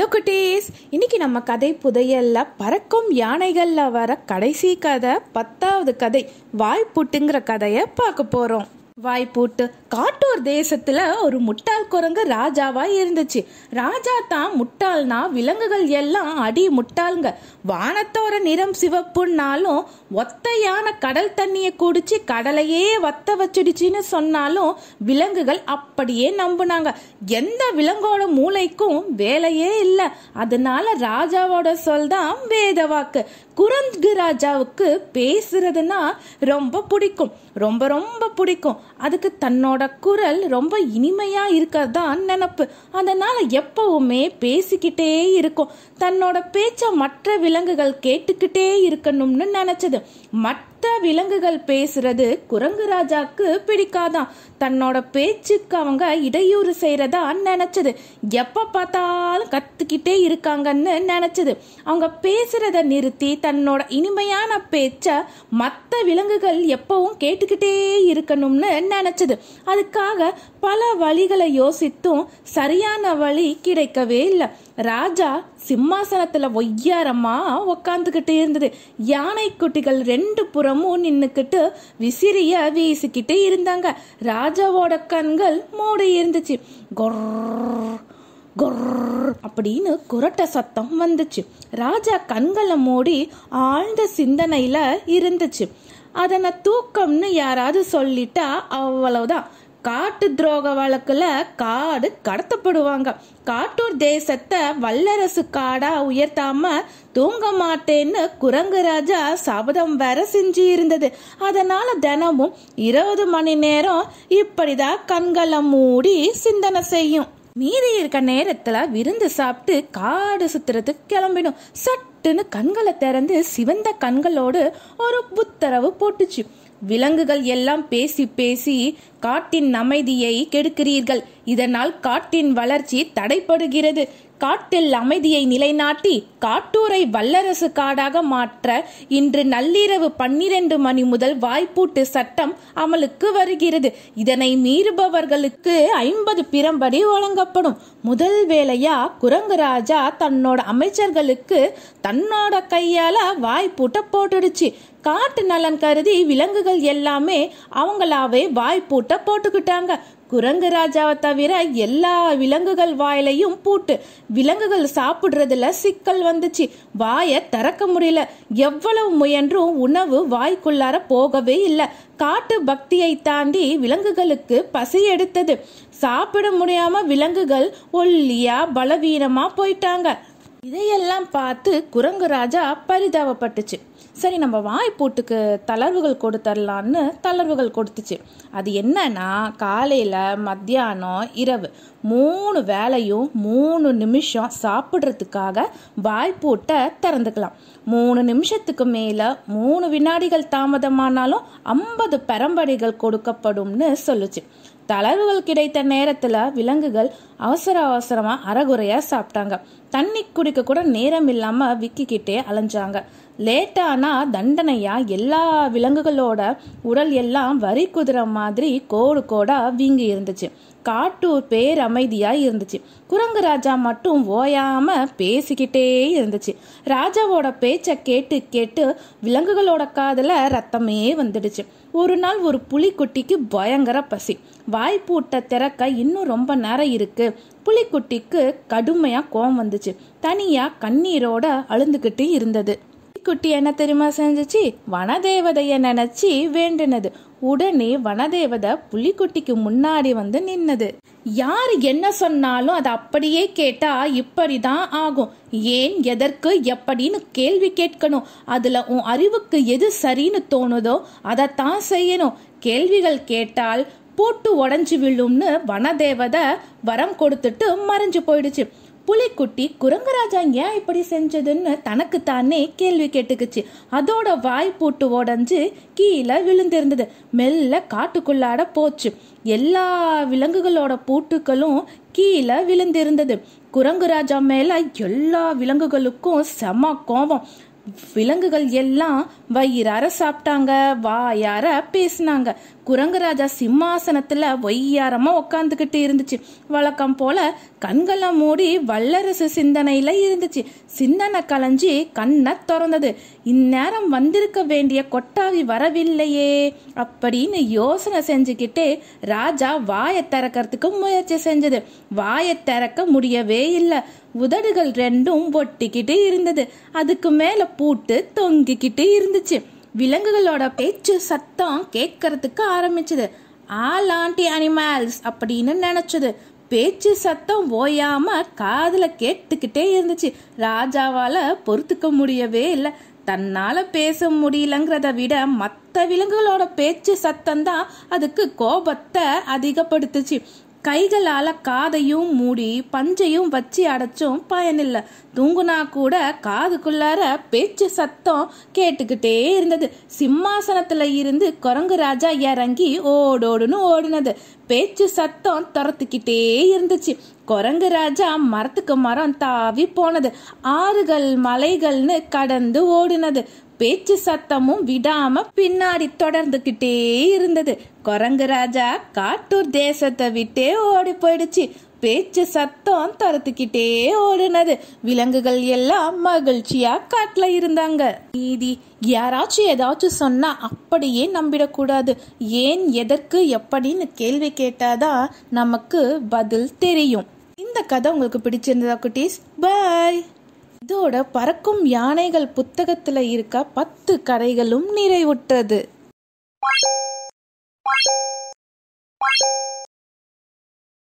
hello குட்டீஸ் இன்னைக்கு நம்ம கதை புதையல்ல பறக்கும் யானைகள்ல வர கடைசி கதை பத்தாவது கதை வாய்ப்புட்டுங்கிற கதையை பார்க்க போறோம் வாய்ப்பூட்டு காட்டூர் தேசத்துல ஒரு முட்டாள் குரங்கு ராஜாவா இருந்துச்சு ராஜா தான் முட்டாள்னா விலங்குகள் எல்லாம் அடி முட்டாளுங்க வானத்தோர நிறம் சிவப்புன்னாலும் ஒத்தையான கடல் தண்ணியை குடிச்சு கடலையே வத்த வச்சிடுச்சின்னு சொன்னாலும் விலங்குகள் அப்படியே நம்புனாங்க எந்த விலங்கோட மூளைக்கும் வேலையே இல்லை அதனால ராஜாவோட சொல் தான் வேத வாக்கு குரங்கு ராஜாவுக்கு பேசுறதுன்னா ரொம்ப பிடிக்கும் ரொம்ப ரொம்ப பிடிக்கும் அதுக்கு தன்னோட குரல் ரொம்ப இனிமையா இருக்கதான் நினப்பு அதனால எப்பவுமே பேசிக்கிட்டே இருக்கும் தன்னோட பேச்ச மற்ற விலங்குகள் கேட்டுக்கிட்டே இருக்கணும்னு நினைச்சது மற்ற விலங்குகள் பேசுறது குரங்கு ராஜாக்கு பிடிக்காதான் தன்னோட பேச்சுக்கு அவங்க இடையூறு செய்யறதா நினைச்சது எப்ப பார்த்தாலும் கத்துக்கிட்டே இருக்காங்கன்னு நினைச்சது அவங்க பேசுறத நிறுத்தி தன்னோட இனிமையான பேச்ச மற்ற விலங்குகள் எப்பவும் கேட்டுக்கிட்டே இருக்கணும்னு நினைச்சது அதுக்காக பல வழிகளை யோசித்தும் சரியான வழி கிடைக்கவே இல்லை ராஜா சிம்மாசனத்துல ஒய்யாரமா உக்காந்துக்கிட்டு இருந்தது யானை குட்டிகள் ரெண்டு புறமும் நின்னுக்கிட்டு விசிறிய வீசிக்கிட்டு இருந்தாங்க ராஜாவோட கண்கள் மூடி இருந்துச்சு கொர் கொர் அப்படின்னு குரட்ட சத்தம் வந்துச்சு ராஜா கண்களை மூடி ஆழ்ந்த சிந்தனையில இருந்துச்சு அதனை தூக்கம்னு யாராவது சொல்லிட்டா அவ்வளவுதான் காட்டு துரோக வழக்குல காடு கடத்தப்படுவாங்க காட்டூர் தேசத்தை வல்லரசு காடா உயர்த்தாம தூங்க மாட்டேன்னு குரங்கு ராஜா சபதம் வேற செஞ்சு இருந்தது அதனால தினமும் இருபது மணி நேரம் இப்படிதான் கண்களை மூடி சிந்தனை செய்யும் மீதி இருக்க நேரத்துல விருந்து சாப்பிட்டு காடு சுத்துறதுக்கு கிளம்பிடும் சட்டுன்னு கண்களை திறந்து சிவந்த கண்களோடு ஒரு புத்தரவு போட்டுச்சு விலங்குகள் எல்லாம் பேசி பேசி காட்டின் அமைதியை கெடுக்கிறீர்கள் இதனால் காட்டின் வளர்ச்சி தடைப்படுகிறது காட்டில் அமைதியை நிலைநாட்டி காட்டூரை வல்லரசு காடாக மாற்ற இன்று நள்ளிரவு பன்னிரண்டு மணி முதல் வாய்ப்பூட்டு சட்டம் அமலுக்கு வருகிறது இதனை மீறுபவர்களுக்கு ஐம்பது பிரம்படி வழங்கப்படும் முதல் வேலையா குரங்கு ராஜா தன்னோட அமைச்சர்களுக்கு தன்னோட கையால வாய்ப்பூட்ட போட்டுடுச்சு காட்டு நலன் கருதி விலங்குகள் எல்லாமே அவங்களாவே வாய்ப்பூட்ட போட்டுக்கிட்டாங்க குரங்கு ராஜாவை தவிர எல்லா விலங்குகள் வாயிலையும் பூட்டு விலங்குகள் சாப்பிடுறதுல சிக்கல் வந்துச்சு வாயை திறக்க முடியல எவ்வளவு முயன்றும் உணவு வாய்க்குள்ளார போகவே இல்லை காட்டு பக்தியை தாண்டி விலங்குகளுக்கு பசி எடுத்தது சாப்பிட முடியாம விலங்குகள் ஒல்லியா பலவீனமா போயிட்டாங்க இதையெல்லாம் பார்த்து குரங்கு ராஜா பரிதாபப்பட்டுச்சு சரி நம்ம வாய்ப்பூட்டுக்கு தளர்வுகள் கொடுத்துடலான்னு தளர்வுகள் கொடுத்துச்சு அது என்னன்னா காலையில் மத்தியானம் இரவு மூணு வேலையும் மூணு நிமிஷம் சாப்பிட்றதுக்காக வாய்ப்பூட்டை திறந்துக்கலாம் மூணு நிமிஷத்துக்கு மேலே மூணு வினாடிகள் தாமதமானாலும் ஐம்பது பெரம்படிகள் கொடுக்கப்படும்னு சொல்லுச்சு தளர்வுகள் கிடைத்த நேரத்துல விலங்குகள் அவசர அவசரமா அறகுறையா சாப்பிட்டாங்க தண்ணி குடிக்க கூட நேரம் இல்லாம விக்கிக்கிட்டே அலைஞ்சாங்க லேட்டானா தண்டனையா எல்லா விலங்குகளோட உடல் எல்லாம் வரி குதிரை மாதிரி கோடு கோடா வீங்கி இருந்துச்சு காட்டூர் பேர் அமைதியா இருந்துச்சு குரங்கு ராஜா மட்டும் ஓயாம பேசிக்கிட்டே இருந்துச்சு ராஜாவோட பேச்ச கேட்டு கேட்டு விலங்குகளோட காதுல ரத்தமே வந்துடுச்சு ஒரு நாள் ஒரு புலிக்குட்டிக்கு பயங்கர பசி வாய்ப்பூட்ட திறக்க இன்னும் ரொம்ப நேரம் இருக்கு புலிக்குட்டிக்கு கடுமையா கோவம் வந்துச்சு தனியா கண்ணீரோட அழுந்துகிட்டு இருந்தது குட்டி என்ன தெரியுமா செஞ்சுச்சு வனதேவதைய நினைச்சு வேண்டினது உடனே வனதேவதை புலிக்குட்டிக்கு முன்னாடி வந்து நின்னது யார் என்ன சொன்னாலும் அதை அப்படியே கேட்டா இப்படிதான் ஆகும் ஏன் எதற்கு எப்படின்னு கேள்வி கேட்கணும் அதுல உன் அறிவுக்கு எது சரின்னு தோணுதோ அதைத்தான் செய்யணும் கேள்விகள் கேட்டால் போட்டு உடஞ்சி விழும்னு வனதேவதை வரம் கொடுத்துட்டு மறைஞ்சு போயிடுச்சு புலிக்குட்டி குரங்கராஜா ஏன் இப்படி செஞ்சதுன்னு தனக்கு தானே கேள்வி கேட்டுக்குச்சு அதோட வாய் பூட்டு உடஞ்சு கீழே விழுந்திருந்தது மெல்ல காட்டுக்குள்ளாட போச்சு எல்லா விலங்குகளோட பூட்டுகளும் கீழே விழுந்திருந்தது குரங்கு ராஜா மேல எல்லா விலங்குகளுக்கும் செம கோபம் விலங்குகள் எல்லாம் வயிறார சாப்பிட்டாங்க வாயார பேசினாங்க குரங்குராஜா சிம்மாசனத்துல ஒய்யாரமா உக்காந்துக்கிட்டு இருந்துச்சு வழக்கம் போல கண்களை மூடி வல்லரசு சிந்தனையில இருந்துச்சு சிந்தனை கலைஞ்சி கண்ணை திறந்தது இந்நேரம் வந்திருக்க வேண்டிய கொட்டாவி வரவில்லையே அப்படின்னு யோசனை செஞ்சுக்கிட்டே ராஜா வாயை திறக்கிறதுக்கு முயற்சி செஞ்சது வாயை திறக்க முடியவே இல்லை உதடுகள் ரெண்டும் ஒட்டிக்கிட்டு இருந்தது அதுக்கு மேல பூட்டு தொங்கிக்கிட்டு இருந்துச்சு விலங்குகளோட பேச்சு சத்தம் கேட்கறதுக்கு ஆரம்பிச்சது ஆல் ஆண்டி அனிமல்ஸ் அப்படின்னு நினைச்சது பேச்சு சத்தம் ஓயாம காதுல கேட்டுக்கிட்டே இருந்துச்சு ராஜாவால பொறுத்துக்க முடியவே இல்லை தன்னால பேச முடியலங்கிறத விட மற்ற விலங்குகளோட பேச்சு சத்தம் தான் அதுக்கு கோபத்தை அதிகப்படுத்துச்சு கைகளால காதையும் மூடி பஞ்சையும் வச்சு அடைச்சும் பயனில்லை தூங்குனா கூட காதுக்குள்ளார பேச்சு சத்தம் கேட்டுக்கிட்டே இருந்தது சிம்மாசனத்துல இருந்து குரங்கு ராஜா இறங்கி ஓடோடுன்னு ஓடுனது பேச்சு சத்தம் துரத்துக்கிட்டே இருந்துச்சு குரங்கு ராஜா மரத்துக்கு மரம் தாவி போனது ஆறுகள் மலைகள்னு கடந்து ஓடினது பேச்சு சத்தமும் விடாம பின்னாடி தொடர்ந்துகிட்டே இருந்தது குரங்கு ராஜா காட்டூர் தேசத்தை விட்டே ஓடி போயிடுச்சு பேச்சு சத்தம் தரத்துக்கிட்டே ஓடுனது விலங்குகள் எல்லாம் மகிழ்ச்சியா காட்டுல இருந்தாங்க நீதி யாராச்சும் ஏதாச்சும் சொன்னா அப்படியே நம்பிடக்கூடாது ஏன் எதற்கு எப்படின்னு கேள்வி கேட்டாதான் நமக்கு பதில் தெரியும் இந்த கதை உங்களுக்கு பிடிச்சிருந்ததா குட்டீஸ் பாய் இதோட பறக்கும் யானைகள் புத்தகத்துல இருக்க பத்து கதைகளும் நிறைவுற்றது